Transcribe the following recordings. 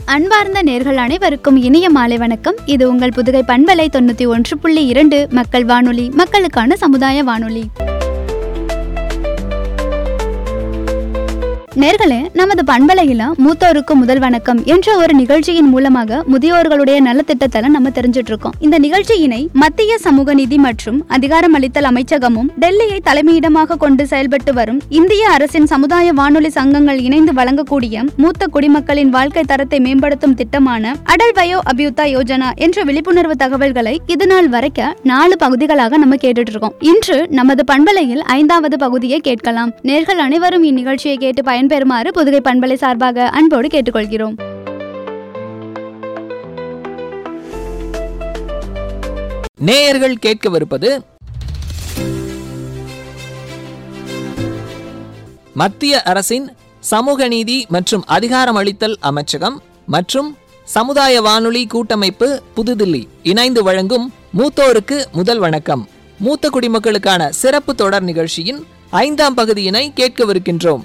அன்பார்ந்த நேர்கள் அனைவருக்கும் இனிய மாலை வணக்கம் இது உங்கள் புதுகை பண்பலை தொண்ணூத்தி ஒன்று புள்ளி இரண்டு மக்கள் வானொலி மக்களுக்கான சமுதாய வானொலி நேர்களே நமது பண்பலையில மூத்தோருக்கு முதல் வணக்கம் என்ற ஒரு நிகழ்ச்சியின் மூலமாக முதியோர்களுடைய நலத்திட்டத்தை நம்ம தெரிஞ்சிட்டு இருக்கோம் இந்த நிகழ்ச்சியினை மத்திய சமூக நீதி மற்றும் அதிகாரமளித்தல் அமைச்சகமும் டெல்லியை தலைமையிடமாக கொண்டு செயல்பட்டு வரும் இந்திய அரசின் சமுதாய வானொலி சங்கங்கள் இணைந்து வழங்கக்கூடிய மூத்த குடிமக்களின் வாழ்க்கை தரத்தை மேம்படுத்தும் திட்டமான அடல் வயோ அபியுதா யோஜனா என்ற விழிப்புணர்வு தகவல்களை இது நாள் வரைக்கும் நாலு பகுதிகளாக நம்ம கேட்டுட்டு இருக்கோம் இன்று நமது பண்பலையில் ஐந்தாவது பகுதியை கேட்கலாம் நேர்கள் அனைவரும் இந்நிகழ்ச்சியை கேட்டு பயன்பெறுமாறு புதுகை பண்பலை சார்பாக அன்போடு கேட்டுக்கொள்கிறோம் நேயர்கள் கேட்கவிருப்பது மத்திய அரசின் சமூக நீதி மற்றும் அதிகாரமளித்தல் அமைச்சகம் மற்றும் சமுதாய வானொலி கூட்டமைப்பு புதுதில்லி இணைந்து வழங்கும் மூத்தோருக்கு முதல் வணக்கம் மூத்த குடிமக்களுக்கான சிறப்பு தொடர் நிகழ்ச்சியின் ஐந்தாம் பகுதியினை கேட்கவிருக்கின்றோம்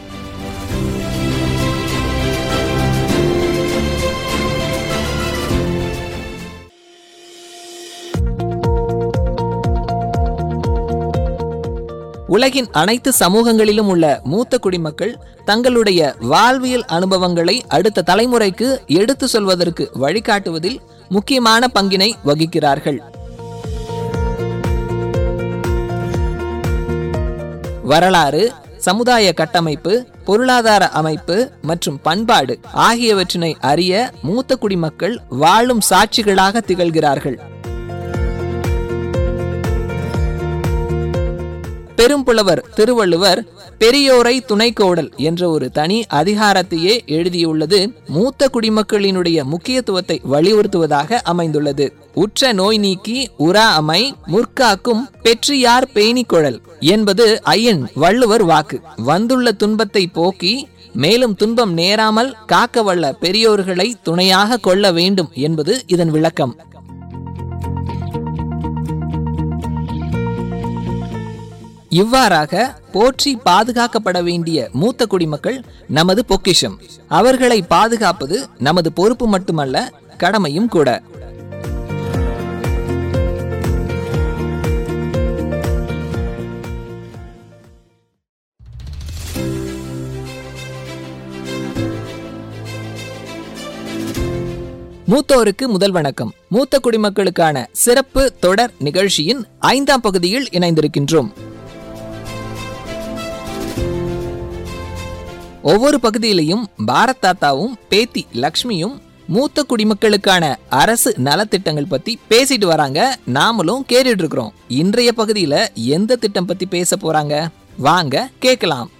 உலகின் அனைத்து சமூகங்களிலும் உள்ள மூத்த குடிமக்கள் தங்களுடைய வாழ்வியல் அனுபவங்களை அடுத்த தலைமுறைக்கு எடுத்து சொல்வதற்கு வழிகாட்டுவதில் முக்கியமான பங்கினை வகிக்கிறார்கள் வரலாறு சமுதாய கட்டமைப்பு பொருளாதார அமைப்பு மற்றும் பண்பாடு ஆகியவற்றினை அறிய மூத்த குடிமக்கள் வாழும் சாட்சிகளாக திகழ்கிறார்கள் பெரும்புலவர் திருவள்ளுவர் பெரியோரை துணைக்கோடல் என்ற ஒரு தனி அதிகாரத்தையே எழுதியுள்ளது மூத்த குடிமக்களினுடைய முக்கியத்துவத்தை வலியுறுத்துவதாக அமைந்துள்ளது உற்ற நோய் நீக்கி உரா அமை முற்காக்கும் பெற்றியார் பேணிக்குழல் என்பது ஐயன் வள்ளுவர் வாக்கு வந்துள்ள துன்பத்தை போக்கி மேலும் துன்பம் நேராமல் காக்க வல்ல பெரியோர்களை துணையாக கொள்ள வேண்டும் என்பது இதன் விளக்கம் இவ்வாறாக போற்றி பாதுகாக்கப்பட வேண்டிய மூத்த குடிமக்கள் நமது பொக்கிஷம் அவர்களை பாதுகாப்பது நமது பொறுப்பு மட்டுமல்ல கடமையும் கூட மூத்தோருக்கு முதல் வணக்கம் மூத்த குடிமக்களுக்கான சிறப்பு தொடர் நிகழ்ச்சியின் ஐந்தாம் பகுதியில் இணைந்திருக்கின்றோம் ஒவ்வொரு பகுதியிலையும் பாரத் தாத்தாவும் பேத்தி லக்ஷ்மியும் மூத்த குடிமக்களுக்கான அரசு நலத்திட்டங்கள் பத்தி பேசிட்டு வராங்க நாமளும் கேட்டுட்டு இருக்கிறோம் இன்றைய பகுதியில எந்த திட்டம் பத்தி பேச போறாங்க வாங்க கேட்கலாம்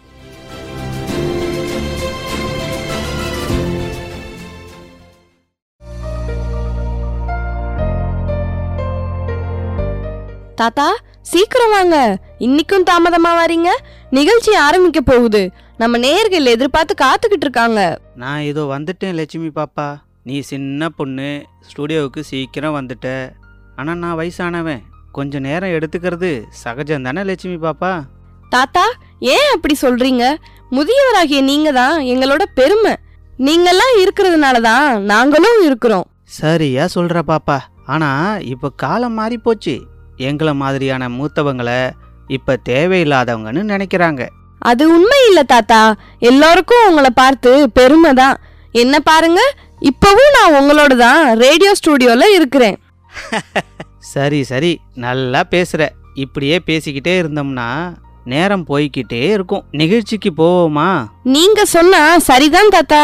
தாத்தா சீக்கிரம் வாங்க இன்னைக்கும் தாமதமா வரீங்க நிகழ்ச்சி ஆரம்பிக்க போகுது நம்ம நேர்கள் எதிர்பார்த்து காத்துக்கிட்டு இருக்காங்க நான் இதோ வந்துட்டேன் லட்சுமி பாப்பா நீ சின்ன பொண்ணு ஸ்டூடியோவுக்கு சீக்கிரம் வந்துட்ட ஆனால் நான் வயசானவன் கொஞ்ச நேரம் எடுத்துக்கிறது சகஜம் தானே லட்சுமி பாப்பா தாத்தா ஏன் அப்படி சொல்றீங்க முதியவராகிய நீங்க தான் எங்களோட பெருமை நீங்கெல்லாம் இருக்கிறதுனால தான் நாங்களும் இருக்கிறோம் சரியா சொல்கிற பாப்பா ஆனால் இப்போ காலம் மாறி போச்சு எங்களை மாதிரியான மூத்தவங்களை இப்போ தேவையில்லாதவங்கன்னு நினைக்கிறாங்க அது உண்மை இல்ல தாத்தா எல்லாருக்கும் உங்களை பார்த்து பெருமை தான் என்ன பாருங்க இப்பவும் நான் உங்களோட தான் ரேடியோ ஸ்டூடியோல இருக்கிறேன் சரி சரி நல்லா பேசுகிற இப்படியே பேசிக்கிட்டே இருந்தோம்னா நேரம் போய்க்கிட்டே இருக்கும் நிகழ்ச்சிக்கு போவோமா நீங்க சொன்னா சரிதான் தாத்தா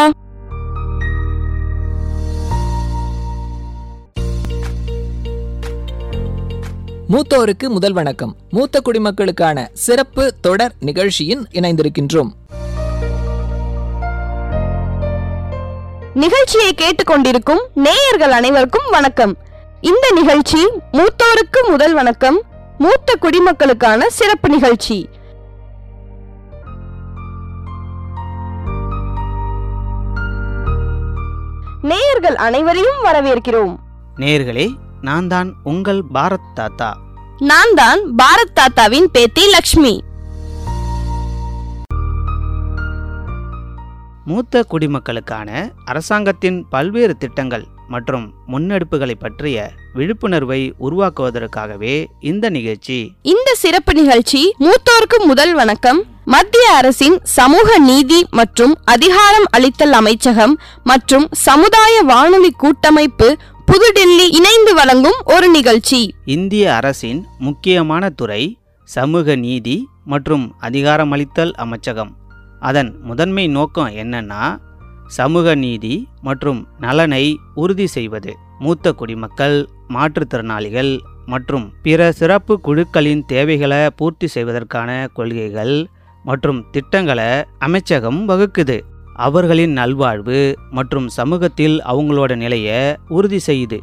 மூத்தோருக்கு முதல் வணக்கம் மூத்த குடிமக்களுக்கான சிறப்பு தொடர் நிகழ்ச்சியின் இணைந்திருக்கின்றோம் நிகழ்ச்சியை கேட்டுக்கொண்டிருக்கும் நேயர்கள் அனைவருக்கும் வணக்கம் இந்த நிகழ்ச்சி மூத்தோருக்கு முதல் வணக்கம் மூத்த குடிமக்களுக்கான சிறப்பு நிகழ்ச்சி நேயர்கள் அனைவரையும் வரவேற்கிறோம் நேர்களே நான் தான் உங்கள் பாரத் தாத்தா நான் தான் பாரத் தாத்தாவின் பேத்தி லக்ஷ்மி மூத்த குடிமக்களுக்கான அரசாங்கத்தின் பல்வேறு திட்டங்கள் மற்றும் முன்னெடுப்புகளை பற்றிய விழிப்புணர்வை உருவாக்குவதற்காகவே இந்த நிகழ்ச்சி இந்த சிறப்பு நிகழ்ச்சி மூத்தோருக்கு முதல் வணக்கம் மத்திய அரசின் சமூக நீதி மற்றும் அதிகாரம் அளித்தல் அமைச்சகம் மற்றும் சமுதாய வானொலி கூட்டமைப்பு புதுடெல்லி இணைந்து வழங்கும் ஒரு நிகழ்ச்சி இந்திய அரசின் முக்கியமான துறை சமூக நீதி மற்றும் அதிகாரமளித்தல் அமைச்சகம் அதன் முதன்மை நோக்கம் என்னன்னா சமூக நீதி மற்றும் நலனை உறுதி செய்வது மூத்த குடிமக்கள் மாற்றுத்திறனாளிகள் மற்றும் பிற சிறப்பு குழுக்களின் தேவைகளை பூர்த்தி செய்வதற்கான கொள்கைகள் மற்றும் திட்டங்களை அமைச்சகம் வகுக்குது அவர்களின் நல்வாழ்வு மற்றும் சமூகத்தில் அவங்களோட நிலையை உறுதி செய்யுது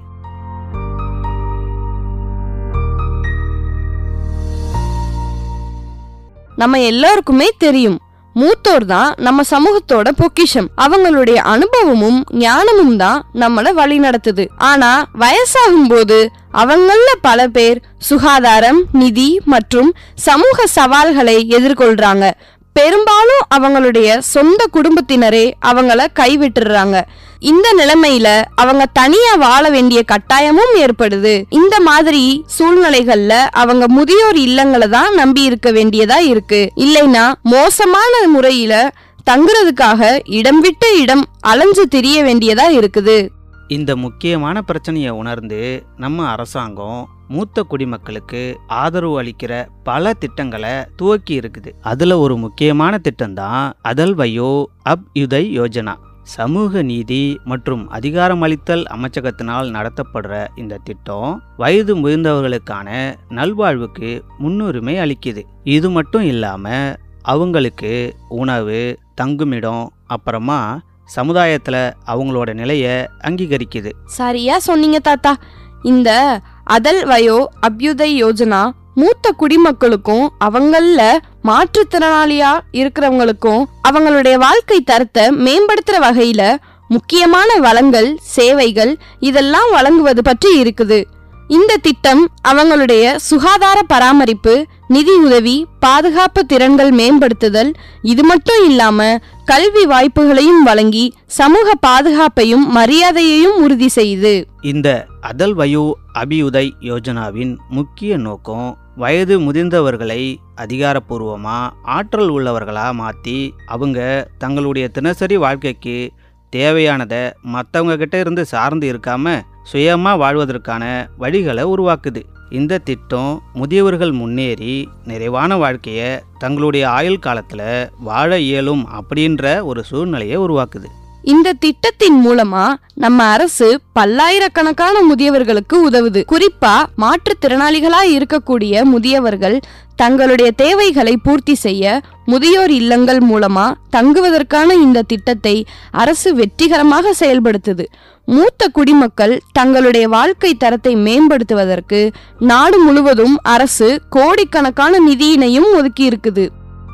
நம்ம எல்லாருக்குமே தெரியும் மூத்தோர் தான் நம்ம சமூகத்தோட பொக்கிஷம் அவங்களுடைய அனுபவமும் ஞானமும் தான் நம்மள வழி நடத்துது ஆனா வயசாகும் போது அவங்கள பல பேர் சுகாதாரம் நிதி மற்றும் சமூக சவால்களை எதிர்கொள்றாங்க பெரும்பாலும் அவங்களுடைய சொந்த குடும்பத்தினரே அவங்கள கைவிட்டுறாங்க இந்த நிலைமையில அவங்க தனியா வாழ வேண்டிய கட்டாயமும் ஏற்படுது இந்த மாதிரி சூழ்நிலைகள்ல அவங்க முதியோர் இல்லங்களை தான் நம்பி இருக்க வேண்டியதா இருக்கு இல்லைன்னா மோசமான முறையில தங்குறதுக்காக இடம் விட்டு இடம் அலைஞ்சு திரிய வேண்டியதா இருக்குது இந்த முக்கியமான பிரச்சனையை உணர்ந்து நம்ம அரசாங்கம் மூத்த குடிமக்களுக்கு ஆதரவு அளிக்கிற பல திட்டங்களை துவக்கி இருக்குது அதுல ஒரு முக்கியமான திட்டம் தான் அதல் வயோ அப் யுதய் யோஜனா சமூக நீதி மற்றும் அதிகாரமளித்தல் அமைச்சகத்தினால் நடத்தப்படுற இந்த திட்டம் வயது முதிர்ந்தவர்களுக்கான நல்வாழ்வுக்கு முன்னுரிமை அளிக்குது இது மட்டும் இல்லாம அவங்களுக்கு உணவு தங்குமிடம் அப்புறமா சமுதாயத்துல அவங்களோட நிலையை அங்கீகரிக்குது சரியா சொன்னீங்க தாத்தா இந்த அதல் வயோ அபியுதய் யோஜனா மூத்த குடிமக்களுக்கும் அவங்கள மாற்றுத்திறனாளியா இருக்கிறவங்களுக்கும் அவங்களுடைய வாழ்க்கை தரத்தை மேம்படுத்துற வகையில முக்கியமான வளங்கள் சேவைகள் இதெல்லாம் வழங்குவது பற்றி இருக்குது இந்த திட்டம் அவங்களுடைய சுகாதார பராமரிப்பு நிதி உதவி பாதுகாப்பு திறன்கள் மேம்படுத்துதல் இது மட்டும் இல்லாம கல்வி வாய்ப்புகளையும் வழங்கி சமூக பாதுகாப்பையும் மரியாதையையும் உறுதி செய்யுது இந்த அதல் வயு அபியுதய் யோஜனாவின் முக்கிய நோக்கம் வயது முதிர்ந்தவர்களை அதிகாரப்பூர்வமா ஆற்றல் உள்ளவர்களா மாத்தி அவங்க தங்களுடைய தினசரி வாழ்க்கைக்கு தேவையானதை மற்றவங்க கிட்ட இருந்து சார்ந்து இருக்காம சுயமா வாழ்வதற்கான வழிகளை உருவாக்குது இந்த திட்டம் முதியவர்கள் முன்னேறி நிறைவான வாழ்க்கையை தங்களுடைய ஆயுள் காலத்துல வாழ இயலும் அப்படின்ற ஒரு சூழ்நிலையை உருவாக்குது இந்த திட்டத்தின் மூலமா நம்ம அரசு பல்லாயிரக்கணக்கான முதியவர்களுக்கு உதவுது குறிப்பா மாற்றுத்திறனாளிகளா இருக்கக்கூடிய முதியவர்கள் தங்களுடைய தேவைகளை பூர்த்தி செய்ய முதியோர் இல்லங்கள் மூலமா தங்குவதற்கான இந்த திட்டத்தை அரசு வெற்றிகரமாக செயல்படுத்துது மூத்த குடிமக்கள் தங்களுடைய வாழ்க்கை தரத்தை மேம்படுத்துவதற்கு நாடு முழுவதும் அரசு கோடிக்கணக்கான நிதியினையும் ஒதுக்கி இருக்குது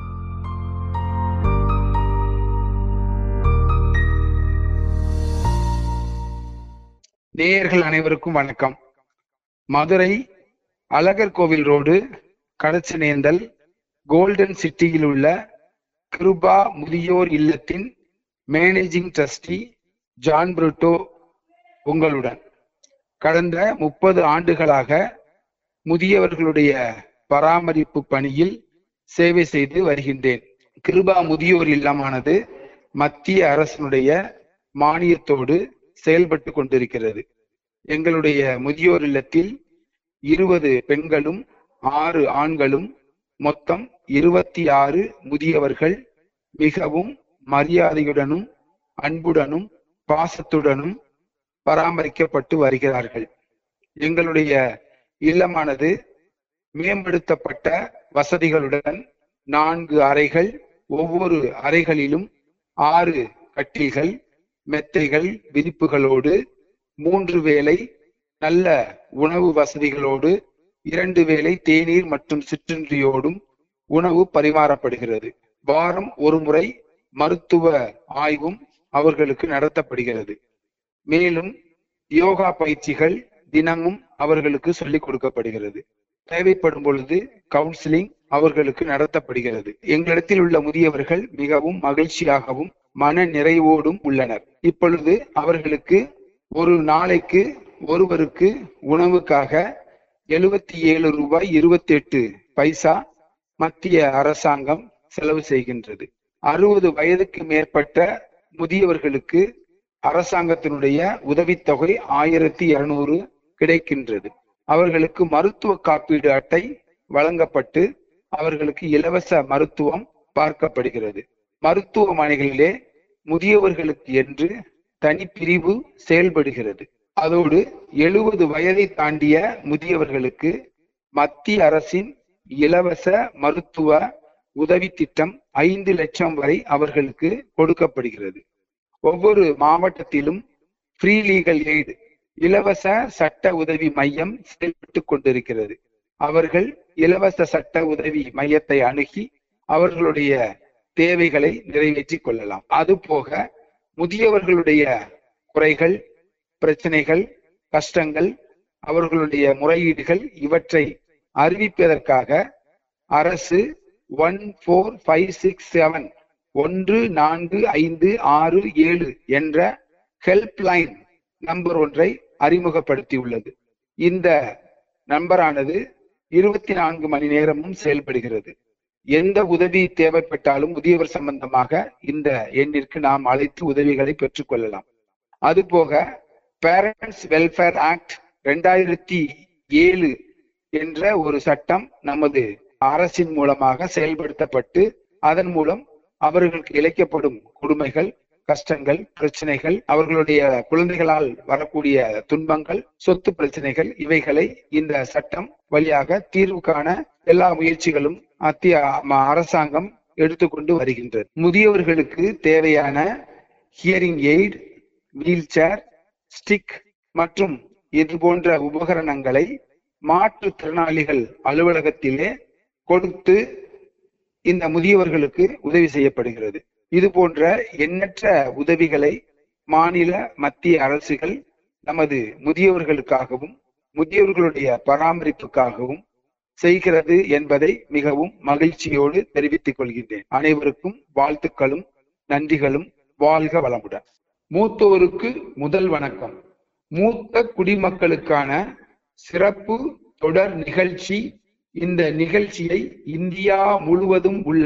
நேயர்கள் அனைவருக்கும் வணக்கம் மதுரை அழகர் கோவில் ரோடு கடச்சனேந்தல் கோல்டன் சிட்டியில் உள்ள கிருபா முதியோர் இல்லத்தின் மேனேஜிங் ட்ரஸ்டி ஜான் புருட்டோ உங்களுடன் கடந்த முப்பது ஆண்டுகளாக முதியவர்களுடைய பராமரிப்பு பணியில் சேவை செய்து வருகின்றேன் கிருபா முதியோர் இல்லமானது மத்திய அரசினுடைய மானியத்தோடு செயல்பட்டு கொண்டிருக்கிறது எங்களுடைய முதியோர் இல்லத்தில் இருபது பெண்களும் ஆறு ஆண்களும் மொத்தம் இருபத்தி ஆறு முதியவர்கள் மிகவும் மரியாதையுடனும் அன்புடனும் பாசத்துடனும் பராமரிக்கப்பட்டு வருகிறார்கள் எங்களுடைய இல்லமானது மேம்படுத்தப்பட்ட வசதிகளுடன் நான்கு அறைகள் ஒவ்வொரு அறைகளிலும் ஆறு கட்டில்கள் மெத்தைகள் விரிப்புகளோடு மூன்று வேளை நல்ல உணவு வசதிகளோடு இரண்டு வேளை தேநீர் மற்றும் சிற்றுண்டியோடும் உணவு பரிமாறப்படுகிறது வாரம் ஒரு முறை மருத்துவ ஆய்வும் அவர்களுக்கு நடத்தப்படுகிறது மேலும் யோகா பயிற்சிகள் தினமும் அவர்களுக்கு சொல்லிக் கொடுக்கப்படுகிறது தேவைப்படும் பொழுது கவுன்சிலிங் அவர்களுக்கு நடத்தப்படுகிறது எங்களிடத்தில் உள்ள முதியவர்கள் மிகவும் மகிழ்ச்சியாகவும் மன நிறைவோடும் உள்ளனர் இப்பொழுது அவர்களுக்கு ஒரு நாளைக்கு ஒருவருக்கு உணவுக்காக எழுபத்தி ஏழு ரூபாய் இருபத்தி எட்டு பைசா மத்திய அரசாங்கம் செலவு செய்கின்றது அறுபது வயதுக்கு மேற்பட்ட முதியவர்களுக்கு அரசாங்கத்தினுடைய உதவித்தொகை ஆயிரத்தி இருநூறு கிடைக்கின்றது அவர்களுக்கு மருத்துவ காப்பீடு அட்டை வழங்கப்பட்டு அவர்களுக்கு இலவச மருத்துவம் பார்க்கப்படுகிறது மருத்துவமனைகளிலே முதியவர்களுக்கு என்று தனிப்பிரிவு செயல்படுகிறது அதோடு எழுபது வயதை தாண்டிய முதியவர்களுக்கு மத்திய அரசின் இலவச மருத்துவ உதவி திட்டம் ஐந்து லட்சம் வரை அவர்களுக்கு கொடுக்கப்படுகிறது ஒவ்வொரு மாவட்டத்திலும் ஃப்ரீ லீகல் எய்டு இலவச சட்ட உதவி மையம் செயல்பட்டு கொண்டிருக்கிறது அவர்கள் இலவச சட்ட உதவி மையத்தை அணுகி அவர்களுடைய தேவைகளை நிறைவேற்றிக் கொள்ளலாம் அதுபோக முதியவர்களுடைய குறைகள் பிரச்சனைகள் கஷ்டங்கள் அவர்களுடைய முறையீடுகள் இவற்றை அறிவிப்பதற்காக அரசு one four five six seven ஒன்று நான்கு ஐந்து ஆறு ஏழு என்ற ஹெல்ப்லைன் நம்பர் ஒன்றை அறிமுகப்படுத்தியுள்ளது இந்த நம்பரானது இருபத்தி நான்கு மணி நேரமும் செயல்படுகிறது எந்த உதவி தேவைப்பட்டாலும் முதியவர் சம்பந்தமாக இந்த எண்ணிற்கு நாம் அழைத்து உதவிகளை பெற்றுக்கொள்ளலாம் அதுபோக பேரண்ட்ஸ் வெல்ஃபேர் ஆக்ட் ரெண்டாயிரத்தி ஏழு என்ற ஒரு சட்டம் நமது அரசின் மூலமாக செயல்படுத்தப்பட்டு அதன் மூலம் அவர்களுக்கு இழைக்கப்படும் கொடுமைகள் கஷ்டங்கள் பிரச்சனைகள் அவர்களுடைய குழந்தைகளால் வரக்கூடிய துன்பங்கள் சொத்து பிரச்சனைகள் இவைகளை இந்த சட்டம் வழியாக தீர்வு காண எல்லா முயற்சிகளும் மத்திய ம- அரசாங்கம் எடுத்துக்கொண்டு வருகின்றது முதியவர்களுக்கு தேவையான hearing aid wheelchair stick மற்றும் இது போன்ற உபகரணங்களை மாற்றுத்திறனாளிகள் அலுவலகத்திலே கொடுத்து இந்த முதியவர்களுக்கு உதவி செய்யப்படுகிறது இது போன்ற எண்ணற்ற உதவிகளை மாநில மத்திய அரசுகள் நமது முதியவர்களுக்காகவும் முதியவர்களுடைய பராமரிப்புக்காகவும் செய்கிறது என்பதை மிகவும் மகிழ்ச்சியோடு தெரிவித்துக் கொள்கின்றேன் அனைவருக்கும் வாழ்த்துக்களும் நன்றிகளும் வாழ்க வளமுடன் மூத்தோருக்கு முதல் வணக்கம் மூத்த குடிமக்களுக்கான சிறப்பு தொடர் நிகழ்ச்சி இந்த நிகழ்ச்சியை இந்தியா முழுவதும் உள்ள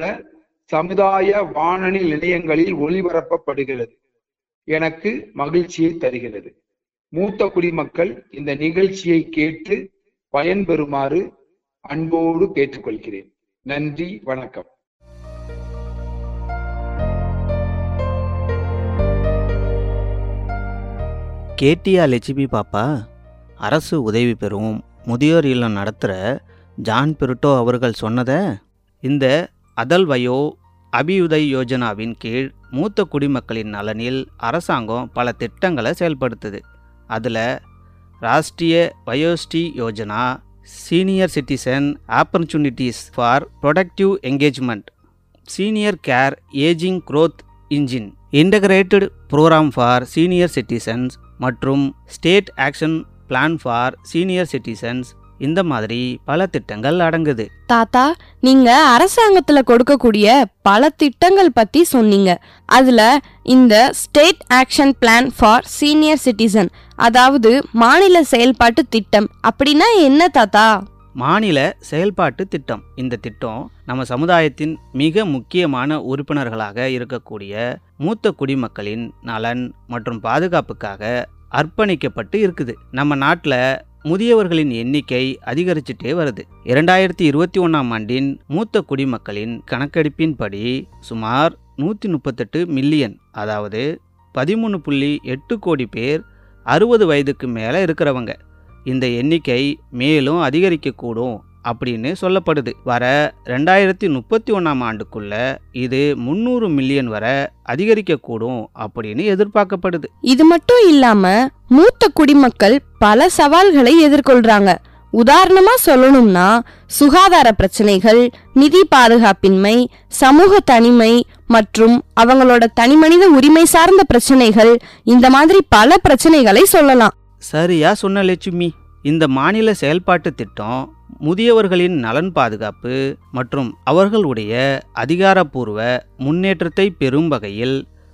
சமுதாய வானொலி நிலையங்களில் ஒளிபரப்பப்படுகிறது எனக்கு மகிழ்ச்சியை தருகிறது மூத்த குடிமக்கள் இந்த நிகழ்ச்சியை கேட்டு பயன்பெறுமாறு அன்போடு கேட்டுக்கொள்கிறேன் நன்றி வணக்கம் கேட்டியா லட்சுமி பாப்பா அரசு உதவி பெறும் முதியோர் இல்லம் நடத்துகிற ஜான் பெருட்டோ அவர்கள் சொன்னதை இந்த அதல் வயோ அபியுதய் யோஜனாவின் கீழ் மூத்த குடிமக்களின் நலனில் அரசாங்கம் பல திட்டங்களை செயல்படுத்துது அதில் Rashtriya Vayoshri Yojana senior citizen opportunities for productive engagement senior care ageing growth engine integrated programme for senior citizens மற்றும் state action plan for senior citizens இந்த மாதிரி பல திட்டங்கள் அடங்குது தாத்தா நீங்க அரசாங்கத்துல கொடுக்கக்கூடிய பல திட்டங்கள் பத்தி சொன்னீங்க அதுல இந்த state action plan for senior citizen அதாவது மாநில செயல்பாட்டு திட்டம் அப்படின்னா என்ன தாத்தா மாநில செயல்பாட்டு திட்டம் இந்த திட்டம் நம்ம சமுதாயத்தின் மிக முக்கியமான உறுப்பினர்களாக இருக்கக்கூடிய மூத்த குடிமக்களின் நலன் மற்றும் பாதுகாப்புக்காக அர்ப்பணிக்கப்பட்டு இருக்குது நம்ம நாட்டில் முதியவர்களின் எண்ணிக்கை அதிகரிச்சுட்டே வருது இரண்டாயிரத்தி இருபத்தி ஒன்றாம் ஆண்டின் மூத்த குடிமக்களின் கணக்கெடுப்பின்படி சுமார் நூற்றி முப்பத்தெட்டு மில்லியன் அதாவது பதிமூணு புள்ளி எட்டு கோடி பேர் அறுபது வயதுக்கு மேலே இருக்கிறவங்க இந்த எண்ணிக்கை மேலும் அதிகரிக்கக்கூடும் அப்படின்னு சொல்லப்படுது வர ரெண்டாயிரத்தி முப்பத்தி ஒன்றாம் ஆண்டுக்குள்ள இது முந்நூறு மில்லியன் வரை அதிகரிக்கக்கூடும் அப்படின்னு எதிர்பார்க்கப்படுது இது மட்டும் இல்லாம மூத்த குடிமக்கள் பல சவால்களை எதிர்கொள்றாங்க உதாரணமா சொல்லணும்னா சுகாதார பிரச்சனைகள் நிதி பாதுகாப்பின்மை சமூக தனிமை மற்றும் அவங்களோட தனிமனித உரிமை சார்ந்த பிரச்சனைகள் இந்த மாதிரி பல பிரச்சனைகளை சொல்லலாம் சரியா சொன்ன லட்சுமி இந்த மாநில செயல்பாட்டு திட்டம் முதியவர்களின் நலன் பாதுகாப்பு மற்றும் அவர்களுடைய அதிகாரப்பூர்வ முன்னேற்றத்தை பெறும் வகையில்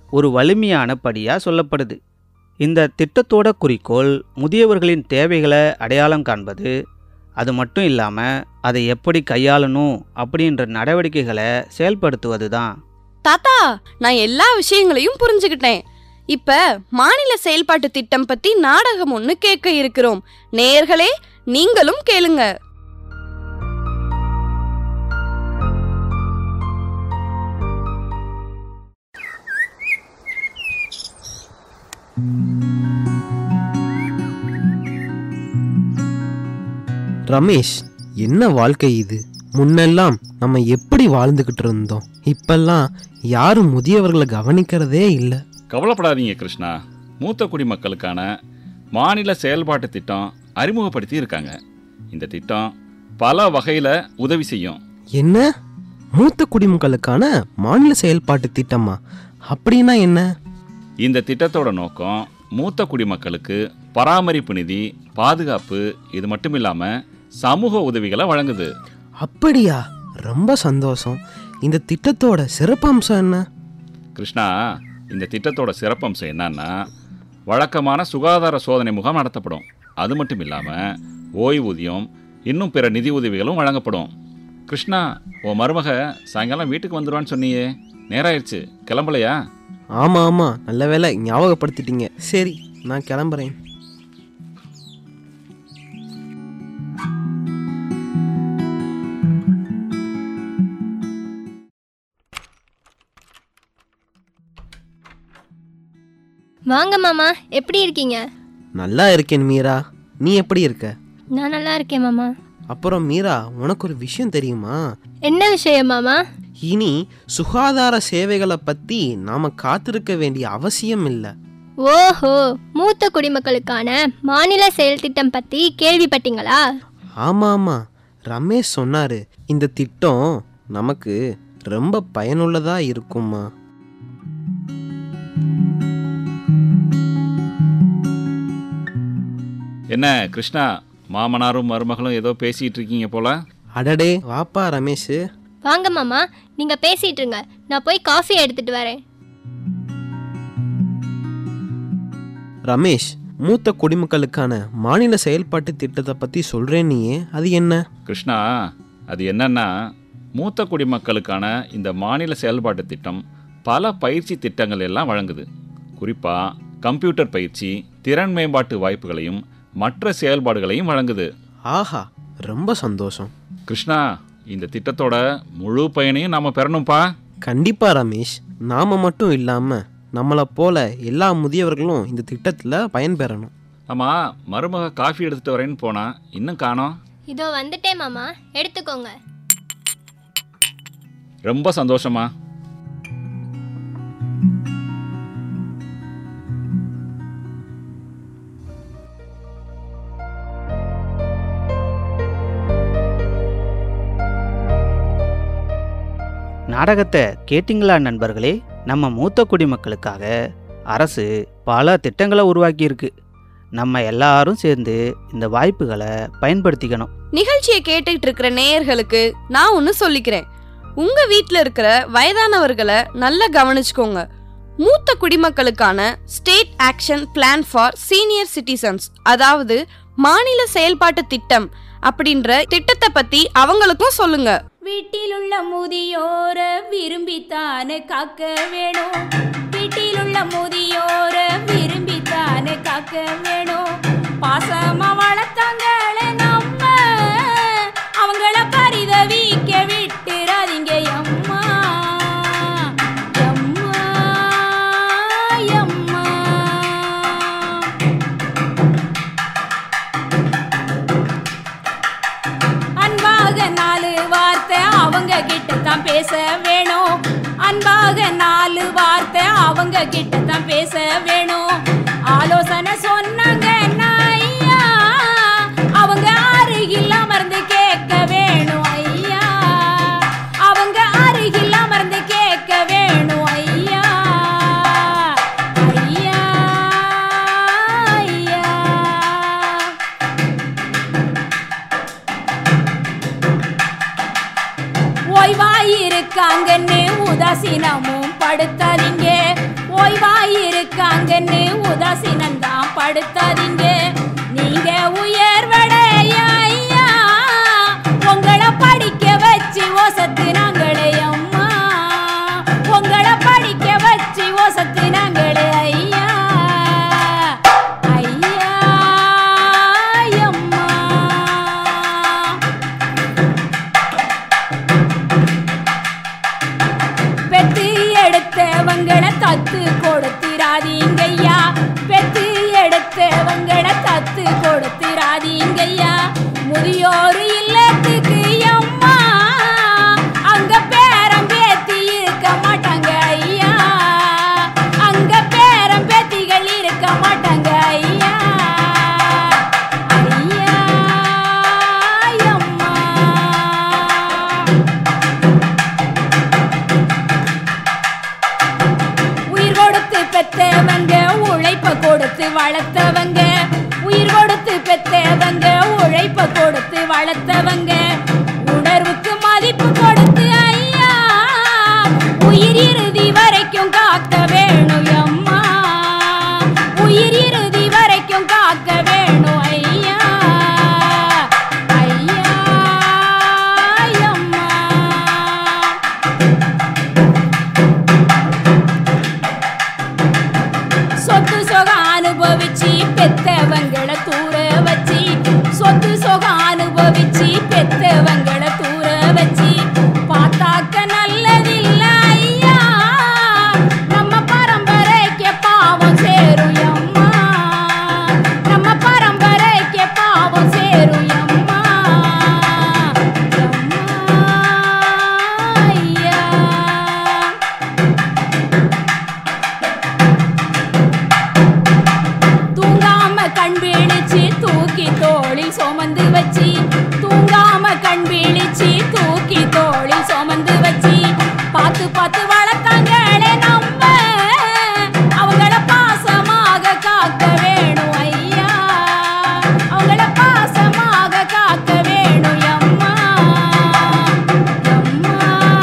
ஒரு வலிமையான படியாக சொல்லப்படுது இந்த திட்டத்தோட குறிக்கோள் முதியவர்களின் தேவைகளை அடையாளம் காண்பது அது மட்டும் இல்லாமல் அதை எப்படி கையாளணும் அப்படின்ற நடவடிக்கைகளை செயல்படுத்துவது தான் தாத்தா நான் எல்லா விஷயங்களையும் புரிஞ்சுக்கிட்டேன் இப்ப மாநில செயல்பாட்டு திட்டம் பத்தி நாடகம் ஒண்ணு கேட்க இருக்கிறோம் நேயர்களே நீங்களும் கேளுங்க ரமேஷ் என்ன வாழ்க்கை இது முன்னெல்லாம் நம்ம எப்படி வாழ்ந்துகிட்டு இருந்தோம் இப்பெல்லாம் யாரும் முதியவர்களை கவனிக்கிறதே இல்லை கவலைப்படாதீங்க கிருஷ்ணா மூத்த குடிமக்களுக்கான மாநில செயல்பாட்டு திட்டம் அறிமுகப்படுத்தி இருக்காங்க இந்த திட்டம் பல வகையில் உதவி செய்யும் என்ன மூத்த குடிமக்களுக்கான மாநில செயல்பாட்டு திட்டமா அப்படின்னா என்ன இந்த திட்டத்தோட நோக்கம் மூத்த குடிமக்களுக்கு பராமரிப்பு நிதி பாதுகாப்பு இது மட்டும் இல்லாமல் சமூக உதவிகளை வழங்குது அப்படியா ரொம்ப சந்தோஷம் இந்த திட்டத்தோட சிறப்பம்சம் என்ன கிருஷ்ணா இந்த திட்டத்தோட சிறப்பம்சம் என்னன்னா வழக்கமான சுகாதார சோதனை முகாம் நடத்தப்படும் அது மட்டும் இல்லாமல் ஓய்வூதியம் இன்னும் பிற நிதி உதவிகளும் வழங்கப்படும் கிருஷ்ணா உன் மருமக சாயங்காலம் வீட்டுக்கு வந்துடுவான்னு சொன்னியே நேராயிருச்சு கிளம்பலையா ஆமா ஆமா நல்ல வேளை ஞாபகப்படுத்திட்டீங்க சரி நான் கிளம்புறேன் வாங்க மாமா எப்படி இருக்கீங்க நல்லா இருக்கேன் மீரா நீ எப்படி இருக்க நான் நல்லா இருக்கேன் மாமா அப்புறம் மீரா உனக்கு ஒரு விஷயம் தெரியுமா என்ன விஷயம் மாமா இனி சுகாதார சேவைகளை பத்தி நாம காத்திருக்க வேண்டிய அவசியம் இல்லை ஓஹோ மூத்த குடிமக்களுக்கான மாநில செயல் திட்டம் பத்தி கேள்விப்பட்டீங்களா ஆமா ஆமா ரமேஷ் சொன்னாரு இந்த திட்டம் நமக்கு ரொம்ப பயனுள்ளதா இருக்குமா என்ன கிருஷ்ணா மாமனாரும் மருமகளும் ஏதோ பேசிகிட்டு இருக்கீங்க போல அடடே வாப்பா ரமேஷ் வாங்க மாமா நீங்க பேசிட்டு இருங்க நான் போய் காஃபி எடுத்துட்டு வரேன் ரமேஷ் மூத்த குடிமக்களுக்கான மாநில செயல்பாட்டு திட்டத்தை பத்தி சொல்றேன் நீயே அது என்ன கிருஷ்ணா அது என்னன்னா மூத்த குடிமக்களுக்கான இந்த மாநில செயல்பாட்டு திட்டம் பல பயிற்சி திட்டங்கள் எல்லாம் வழங்குது குறிப்பாக கம்ப்யூட்டர் பயிற்சி திறன் மேம்பாட்டு வாய்ப்புகளையும் மற்ற செயல்பாடுகளையும் வழங்குது ஆஹா ரொம்ப சந்தோஷம் கிருஷ்ணா இந்த திட்டத்தோட முழு பயனையும் நாம் பெறணும்ப்பா கண்டிப்பா ரமேஷ் நாம மட்டும் இல்லாம நம்மளை போல எல்லா முதியவர்களும் இந்த திட்டத்துல பயன்பெறணும் ஆமாம் மருமக காஃபி எடுத்துகிட்டு வரேன்னு போனா இன்னும் காணோம் இதோ வந்துட்டேன் மாமா எடுத்துக்கோங்க ரொம்ப சந்தோஷமா நாடகத்தை கேட்டிங்களா நண்பர்களே நம்ம மூத்த குடிமக்களுக்காக அரசு பல திட்டங்களை உருவாக்கியிருக்கு நம்ம எல்லாரும் சேர்ந்து இந்த வாய்ப்புகளை பயன்படுத்திக்கணும் நிகழ்ச்சியை கேட்டுக்கிட்டு இருக்கிற நேயர்களுக்கு நான் ஒன்று சொல்லிக்கிறேன் உங்க வீட்டில் இருக்கிற வயதானவர்களை நல்லா கவனிச்சுக்கோங்க மூத்த குடிமக்களுக்கான state action plan for senior citizens அதாவது மாநில செயல்பாட்டு திட்டம் அப்படின்ற திட்டத்தை பத்தி அவங்களுக்கும் சொல்லுங்க வீட்டிலுள்ள முதியோர விரும்பித்தானே காக்க வேணும் வீட்டிலுள்ள முதியோர விரும்பித்தானே காக்க வேணும் பாசமா வளர்த்தாங்களே நம்ம அவங்கள பரிதவிக்க விட்டுறாதீங்க அம்மா அம்மா அம்மா அன்பாக நாலு வார்த்தை அவங்க கிட்ட தான் பேச வேணும் அன்பாக நாலு வார்த்தை அவங்க கிட்ட தான் பேச வேணும் ஆலோசனை சொன்னாங்க ஐயா அவங்க அருகில் அமர்ந்து கேட்க வேணும் ஐயா அவங்க அருகில் அமர்ந்து கேட்க வேணும் ஐயா ஐயா ஐயா ஓய்வாயிருக்காங்கன்னு உதாசீனமும் படுத்தாதீங்க ஓய் இருக்காங்கன்னு உதாசீனந்தான் படுத்தாதீங்க நீங்க உயர்வடைய ஐயா உங்களை படிக்க வச்சு ஒசத்தினாங்களே அம்மா உங்களை படிக்க வச்சு ஒசத்தினாங்களே ஐயா ஐயா அம்மா பெத்து எடுத்தவங்களை தத்து கொடுத்திராதீங்கய்யா பெத்து எடுத்தவங்களை தத்து கொடுத்திராதீங்கய்யா முதியோர் இல்லத்துக்கு அம்மா அங்க பேரம் பேத்தி இருக்க மாட்டாங்க ஐயா அங்க பேரம் பேத்திகள் இருக்க மாட்டாங்க ஐயா ஐயா அம்மா உயிர் கொடுத்து பெத்தவங்க உழைப்ப கொடுத்து வளர்த்தவங்க உயிர் கொடுத்து பெத்தவங்க உழைப்ப கொடுத்து வளர்த்தவங்க உணர்வுக்கு மதிப்பு கொடுத்து ஐயா உயிர் இறுதி வரைக்கும் காக்க வேணும் அம்மா உயிர் இறுதி வரைக்கும் காக்க வேணும் ஐயா ஐயா அம்மா சொத்து சொகம் அனுபவிச்சு பெத்தவங்களை தூர வச்சு சொத்து சொகம் அனுபவிச்சு பெத்தவங்களை தூர வச்சு பார்த்தாக்க நல்லதில்ல ஐயா நம்ம பரம்பரைக்கு பாவம் சேரும் அம்மா நம்ம பரம்பரைக்கு பாவம் சேரும் அம்மா அம்மா ஐயா தூங்காம கண் விழிச்சு தூக்கி தோளில் சுமந்து வச்சு தூங்காம கண் விழிச்சு தூக்கி தோளில் சுமந்து வச்சு பார்த்து பார்த்து வளர்த்தாங்களே நம்ம அவங்கள பாசமாக காக்க வேணும் ஐயா அவங்கள பாசமாக காக்க வேணும் அம்மா அம்மா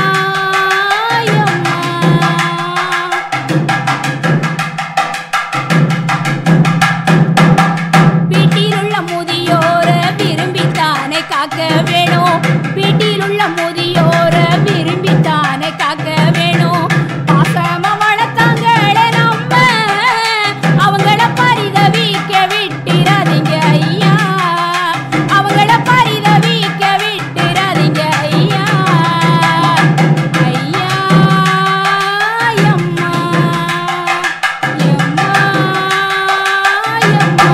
அம்மா வீட்டிலுள்ள முதியோர விரும்பித்தானே காக்க வேணும் வீட்டிலுள்ள முதியோர விரும்பித்தானே காக்க வேணும் பாசமா வளர்த்தாங்களே நம்ம அவங்கள பரிதவிக்க விட்டிராதீங்க ஐயா அவங்கள பரிதவிக்க விட்டிராதீங்க ஐயா ஐயா அம்மா எம்மா எம்மா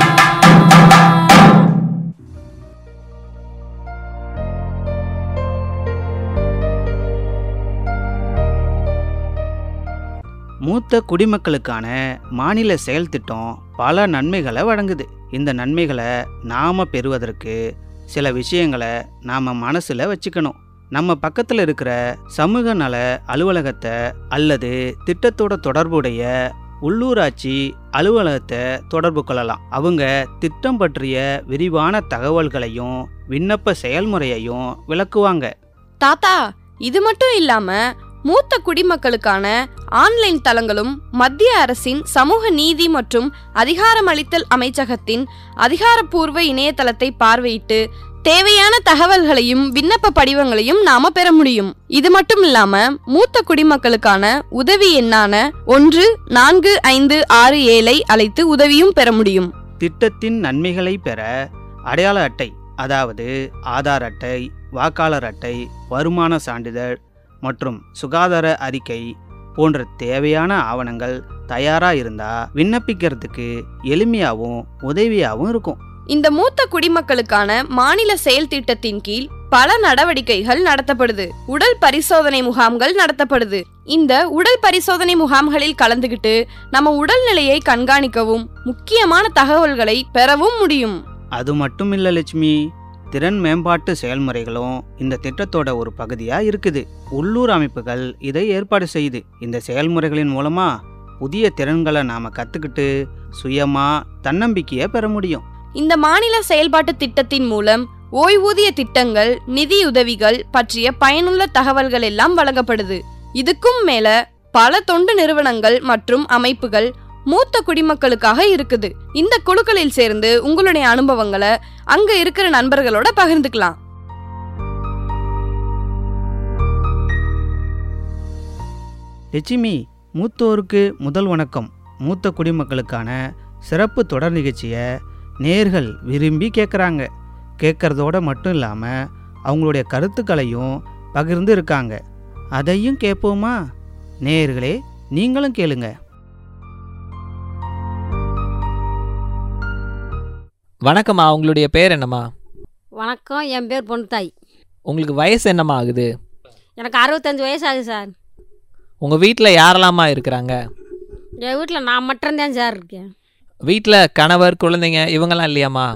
மூத்த குடிமக்களுக்கான மாநில செயல் திட்டம் பல நன்மைகளை வழங்குது இந்த நன்மைகளை நாம பெறுவதற்கு சில விஷயங்களை நாம மனசுல வச்சுக்கணும் நம்ம பக்கத்தில் இருக்கிற சமூக நல அலுவலகத்தை அல்லது திட்டத்தோட தொடர்புடைய உள்ளூராட்சி அலுவலகத்தை தொடர்பு கொள்ளலாம் அவங்க திட்டம் பற்றிய விரிவான தகவல்களையும் விண்ணப்ப செயல்முறையையும் விளக்குவாங்க தாத்தா இது மட்டும் இல்லாம மூத்த குடிமக்களுக்கான ஆன்லைன் தளங்களும் மத்திய அரசின் சமூக நீதி மற்றும் அதிகாரமளித்தல் அமைச்சகத்தின் அதிகாரப்பூர்வ இணையதளத்தை பார்வையிட்டு தேவையான தகவல்களையும் விண்ணப்ப படிவங்களையும் நாம பெற முடியும் இது மட்டும் இல்லாம மூத்த குடிமக்களுக்கான உதவி எண்ணான ஒன்று நான்கு ஐந்து ஆறு ஏழை அழைத்து உதவியும் பெற முடியும் திட்டத்தின் நன்மைகளை பெற அடையாள அட்டை அதாவது ஆதார் அட்டை வாக்காளர் அட்டை வருமான சான்றிதழ் மற்றும் சுகாதார அறிக்கை போன்ற தேவையான ஆவணங்கள் தயாரா இருந்தா விண்ணப்பிக்கிறதுக்கு எளிமையாகவும் உதவியாகவும் இருக்கும் இந்த மூத்த குடிமக்களுக்கான மாநில செயல் திட்டத்தின் கீழ் பல நடவடிக்கைகள் நடத்தப்படுது உடல் பரிசோதனை முகாம்கள் நடத்தப்படுது இந்த உடல் பரிசோதனை முகாம்களில் கலந்துகிட்டு நம்ம உடல்நிலையை கண்காணிக்கவும் முக்கியமான தகவல்களை பெறவும் முடியும் அது மட்டும் இல்ல லட்சுமி திறன் மேம்பாட்டு செயல்முறைகளும் இந்த திட்டத்தோட ஒரு பகுதியா இருக்குது உள்ளூர் அமைப்புகள் இதை ஏற்பாடு செய்யுது இந்த செயல்முறைகளின் மூலமா புதிய திறன்களை நாம கத்துக்கிட்டு சுயமா தன்னம்பிக்கையை பெற முடியும் இந்த மாநில செயல்பாட்டு திட்டத்தின் மூலம் ஓய்வூதிய திட்டங்கள் நிதியுதவிகள் பற்றிய பயனுள்ள தகவல்கள் எல்லாம் வழங்கப்படுது இதுக்கும் மேல பல தொண்டு நிறுவனங்கள் மற்றும் அமைப்புகள் மூத்த குடிமக்களுக்காக இருக்குது இந்த குழுக்களில் சேர்ந்து உங்களுடைய அனுபவங்களை அங்க இருக்கிற நண்பர்களோட பகிர்ந்துக்கலாம் லட்சுமி மூத்தோருக்கு முதல் வணக்கம் மூத்த குடிமக்களுக்கான சிறப்பு தொடர் நிகழ்ச்சியை நேர்கள் விரும்பி கேட்குறாங்க கேட்குறதோட மட்டும் இல்லாமல் அவங்களுடைய கருத்துக்களையும் பகிர்ந்து இருக்காங்க அதையும் கேட்போமா நேயர்களே நீங்களும் கேளுங்க வணக்கம்மா உங்களுடைய பேர் என்னம்மா வணக்கம் என் பேர் பொன்தாய் உங்களுக்கு வயசு என்னம்மா ஆகுது எனக்கு அறுபத்தஞ்சு வயசு ஆகுது சார் உங்கள் வீட்டில் யாரெல்லாம்மா இருக்கிறாங்க என் வீட்டில் நான் மட்டும்தான் சார் இருக்கேன் வீட்டில் கணவர் குழந்தைங்க இவங்கெல்லாம் இல்லையாம்மா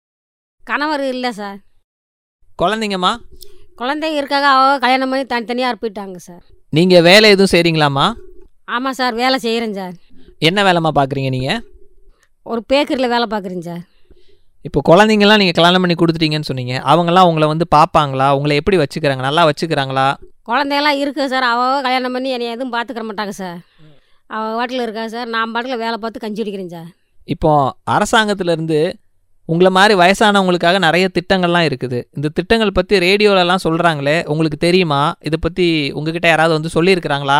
கணவர் இல்லை சார் குழந்தைங்கம்மா குழந்தைங்க இருக்காங்க அவ கல்யாணம் பண்ணி தனித்தனியாக இருப்பிட்டாங்க சார் நீங்கள் வேலை எதுவும் செய்கிறீங்களாம்மா ஆமாம் சார் வேலை செய்கிறேன் சார் என்ன வேலைம்மா பார்க்குறீங்க நீங்கள் ஒரு பேக்கரியில் வேலை பார்க்குறேன் சார் இப்போ குழந்தைங்கலாம் நீங்கள் கல்யாணம் பண்ணி கொடுத்துட்டீங்கன்னு சொன்னீங்க அவங்கெல்லாம் உங்களை வந்து பார்ப்பாங்களா உங்களை எப்படி வச்சுக்கிறாங்க நல்லா வச்சுக்கிறாங்களா குழந்தையெல்லாம் இருக்குது சார் அவ அவ கல்யாணம் பண்ணி என்னை எதுவும் பார்த்துக்கிற மாட்டாங்க சார் அவள் வாட்டில் இருக்கா சார் நான் பாட்டில் வேலை பார்த்து கஞ்சி அடிக்கிறேன் சார் இப்போ அரசாங்கத்திலேருந்து உங்களை மாதிரி வயசானவங்களுக்காக நிறைய திட்டங்கள்லாம் இருக்குது இந்த திட்டங்கள் பற்றி ரேடியோலலாம் சொல்கிறாங்களே உங்களுக்கு தெரியுமா இதை பற்றி உங்ககிட்ட யாராவது வந்து சொல்லியிருக்கிறாங்களா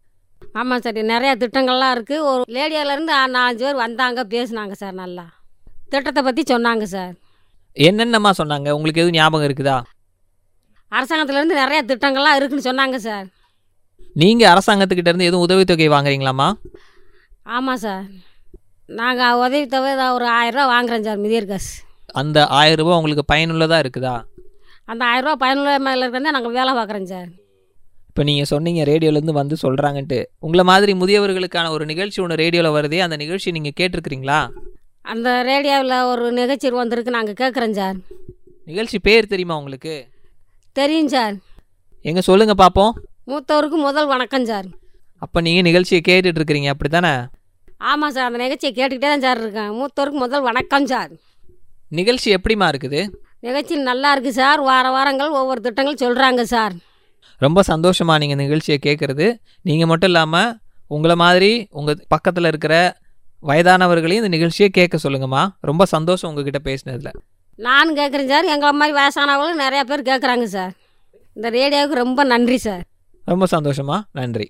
ஆமாம் சார் நிறையா திட்டங்கள்லாம் இருக்குது ஒரு லேடியாலேருந்து நாலஞ்சு பேர் வந்தாங்க பேசுனாங்க சார் நல்லா திட்டத்தை பற்றி சொன்னாங்க சார் என்னென்னம்மா சொன்னாங்க உங்களுக்கு எதுவும் ஞாபகம் இருக்குதா அரசாங்கத்துலேருந்து நிறையா திட்டங்கள்லாம் இருக்குன்னு சொன்னாங்க சார் நீங்கள் அரசாங்கத்துக்கிட்ட இருந்து எதுவும் உதவித்தொகை வாங்குறீங்களாம்மா ஆமாம் சார் நாங்கள் உதவித்தொகை ஏதாவது ஒரு ஆயிரரூவா வாங்குறோம் சார் மிதியர் காசு அந்த ஆயிரம் ரூபாய் உங்களுக்கு பயனுள்ளதாக இருக்குதா அந்த ஆயிரரூவா பயனுள்ள மேலே இருக்கிறதே நாங்கள் வேலை பார்க்குறோம் சார் இப்போ நீங்கள் சொன்னீங்க ரேடியோலேருந்து வந்து சொல்கிறாங்கன்ட்டு உங்களை மாதிரி முதியவர்களுக்கான ஒரு நிகழ்ச்சி ஒன்று ரேடியோவில் வருதே அந்த நிகழ்ச்சி நீங்கள் கேட்டிருக்கிறீங்களா அந்த ரேடியோவில் ஒரு நிகழ்ச்சி வந்திருக்கு நாங்கள் கேட்குறோம் சார் நிகழ்ச்சி பேர் தெரியுமா உங்களுக்கு தெரியும் சார் எங்கே சொல்லுங்கள் பார்ப்போம் மூத்தவருக்கு முதல் வணக்கம் சார் அப்போ நீங்கள் நிகழ்ச்சியை கேட்டுட்டு இருக்கிறீங்க அப்படி தானே ஆமாம் சார் அந்த நிகழ்ச்சியை கேட்டுக்கிட்டே தான் சார் இருக்கேன் மூத்தவருக்கு முதல் வணக்கம் சார் நிகழ்ச்சி எப்படிம்மா இருக்குது நிகழ்ச்சி நல்லா இருக்குது சார் வார வாரங்கள் ஒவ்வொரு திட்டங்கள் சொல்கிறாங்க சார் ரொம்ப சந்தோஷமா நீங்கள் நிகழ்ச்சியை கேட்குறது நீங்கள் மட்டும் இல்லாமல் உங்களை மாதிரி உங்கள் பக்கத்தில் இருக்கிற வயதானவர்களையும் இந்த நிகழ்ச்சியை கேட்க சொல்லுங்கம்மா ரொம்ப சந்தோஷம் உங்ககிட்ட பேசினதில் நானும் கேட்குறேன் சார் எங்களை மாதிரி வயசானவங்களும் நிறையா பேர் கேட்குறாங்க சார் இந்த ரேடியோவுக்கு ரொம்ப நன்றி சார் ரொம்ப சந்தோஷமா நன்றி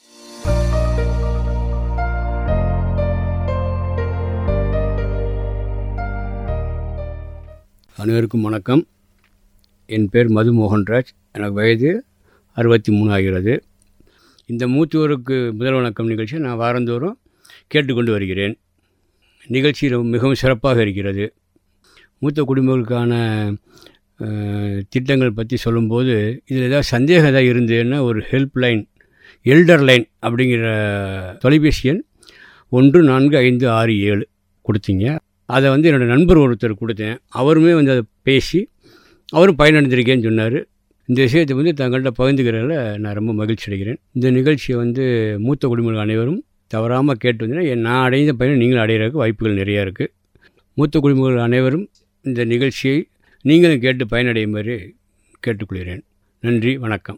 அனைவருக்கும் வணக்கம் என் பேர் மது மோகன்ராஜ் எனக்கு வயது அறுபத்தி மூணு ஆகிறது இந்த மூத்தோருக்கு முதல் வணக்கம் நிகழ்ச்சியை நான் வாரந்தோறும் கேட்டுக்கொண்டு வருகிறேன் நிகழ்ச்சி ரொம்ப- மிகவும் சிறப்பாக இருக்கிறது மூத்த குடும்பங்களுக்கான அஹ், திட்டங்கள் பற்றி சொல்லும்போது இதில் ஏதாவது சந்தேகம் ஏதாவது இருந்ததுன்னா ஒரு ஹெல்ப் லைன் எல்டர் லைன் அப்படிங்கிற தொலைபேசி எண் ஒன்று நான்கு ஐந்து ஆறு ஏழு கொடுத்தீங்க அதை வந்து என்னோடய நண்பர் ஒருத்தர் கொடுத்தேன் அவருமே வந்து அதை பேசி அவரும் பயனடைந்திருக்கேன்னு சொன்னார் இந்த விஷயத்தை வந்து தங்கள்கிட்ட பகிர்ந்துக்கிறதுல நான் ரொம்ப மகிழ்ச்சி அடைகிறேன் இந்த நிகழ்ச்சியை வந்து மூத்த குடிமக்கள் அனைவரும் தவறாமல் கேட்டு வந்தீங்கன்னா நான் அடைந்த பயனை நீங்களும் அடையிறதுக்கு வாய்ப்புகள் நிறையா இருக்குது மூத்த குடிமக்கள் அனைவரும் இந்த நிகழ்ச்சியை நீங்களும் கேட்டு பயனடையுமாறு கேட்டுக்கொள்கிறேன் நன்றி வணக்கம்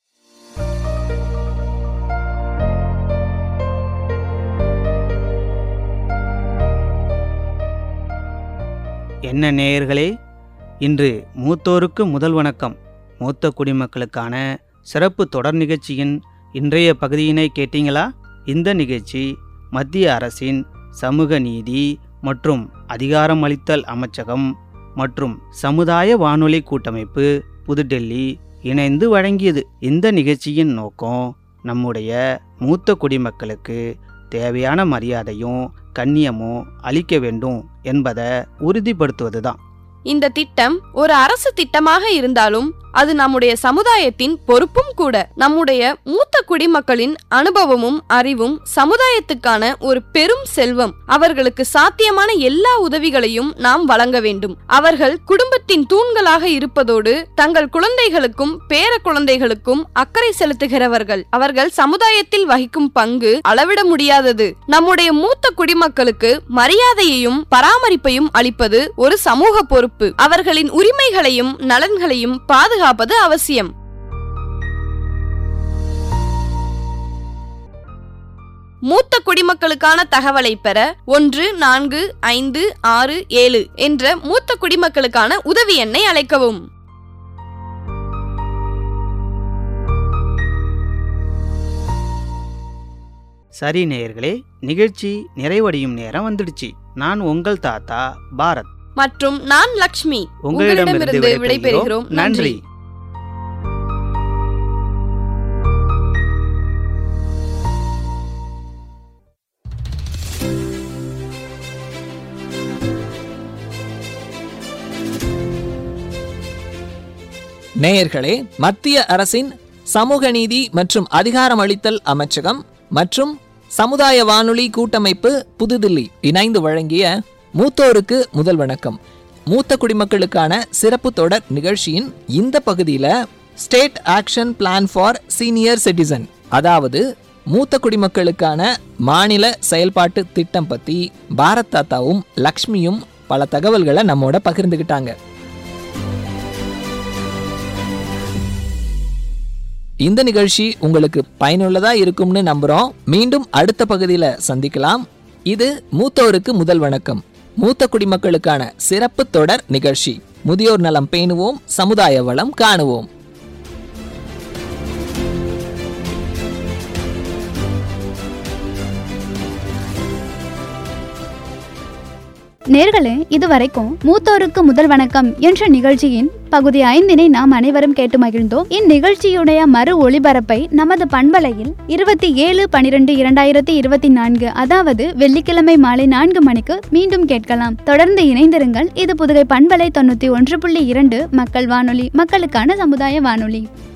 என்ன நேயர்களே இன்று மூத்தோருக்கு முதல் வணக்கம் மூத்த குடிமக்களுக்கான சிறப்பு தொடர் நிகழ்ச்சியின் இன்றைய பகுதியினை கேட்டீங்களா இந்த நிகழ்ச்சி மத்திய அரசின் சமூக நீதி மற்றும் அதிகாரமளித்தல் அமைச்சகம் மற்றும் சமுதாய வானொலி கூட்டமைப்பு புதுடெல்லி இணைந்து வழங்கியது இந்த நிகழ்ச்சியின் நோக்கம் நம்முடைய மூத்த குடிமக்களுக்கு தேவையான மரியாதையும் கண்ணியமும் அளிக்க வேண்டும் என்பதை உறுதிப்படுத்துவதுதான் இந்த திட்டம் ஒரு அரசு திட்டமாக இருந்தாலும் அது நம்முடைய சமுதாயத்தின் பொறுப்பும் கூட நம்முடைய மூத்த குடிமக்களின் அனுபவமும் அறிவும் சமுதாயத்துக்கான ஒரு பெரும் செல்வம் அவர்களுக்கு சாத்தியமான எல்லா உதவிகளையும் நாம் வழங்க வேண்டும் அவர்கள் குடும்பத்தின் தூண்களாக இருப்பதோடு தங்கள் குழந்தைகளுக்கும் பேர குழந்தைகளுக்கும் அக்கறை செலுத்துகிறவர்கள் அவர்கள் சமுதாயத்தில் வகிக்கும் பங்கு அளவிட முடியாதது நம்முடைய மூத்த குடிமக்களுக்கு மரியாதையையும் பராமரிப்பையும் அளிப்பது ஒரு சமூக பொறுப்பு அவர்களின் உரிமைகளையும் நலன்களையும் பாதுகாப்பது அவசியம் மூத்த குடிமக்களுக்கான தகவலை பெற ஒன்று நான்கு ஐந்து ஆறு ஏழு என்ற மூத்த குடிமக்களுக்கான உதவி எண்ணை அழைக்கவும் சரி நேயர்களே நிகழ்ச்சி நிறைவடையும் நேரம் வந்துடுச்சு நான் உங்கள் தாத்தா பாரத் மற்றும் நான் லக்ஷ்மி உங்களிடமிருந்து விடைபெறுகிறோம் நன்றி நேயர்களே மத்திய அரசின் சமூக நீதி மற்றும் அதிகாரமளித்தல் அமைச்சகம் மற்றும் சமுதாய வானொலி கூட்டமைப்பு புதுதில்லி இணைந்து வழங்கிய மூத்தோருக்கு முதல் வணக்கம் மூத்த குடிமக்களுக்கான சிறப்பு தொடர் நிகழ்ச்சியின் இந்த பகுதியில் state action plan for senior citizen அதாவது மூத்த குடிமக்களுக்கான மாநில செயல்பாட்டு திட்டம் பற்றி பாரத் தாத்தாவும் லக்ஷ்மியும் பல தகவல்களை நம்மோட பகிர்ந்துக்கிட்டாங்க இந்த நிகழ்ச்சி உங்களுக்கு பயனுள்ளதா இருக்கும்னு நம்புறோம் மீண்டும் அடுத்த பகுதியில சந்திக்கலாம் இது மூத்தோருக்கு முதல் வணக்கம் மூத்த குடிமக்களுக்கான சிறப்பு தொடர் நிகழ்ச்சி முதியோர் நலம் பேணுவோம் சமுதாய வளம் காணுவோம் நேர்களே இதுவரைக்கும் மூத்தோருக்கு முதல் வணக்கம் என்ற நிகழ்ச்சியின் பகுதி ஐந்தினை நாம் அனைவரும் கேட்டு மகிழ்ந்தோம் இந்நிகழ்ச்சியுடைய மறு ஒளிபரப்பை நமது பண்பலையில் இருபத்தி ஏழு பனிரெண்டு இரண்டாயிரத்தி இருபத்தி நான்கு அதாவது வெள்ளிக்கிழமை மாலை நான்கு மணிக்கு மீண்டும் கேட்கலாம் தொடர்ந்து இணைந்திருங்கள் இது புதுகை பண்பலை தொண்ணூத்தி ஒன்று புள்ளி இரண்டு மக்கள் வானொலி மக்களுக்கான சமுதாய வானொலி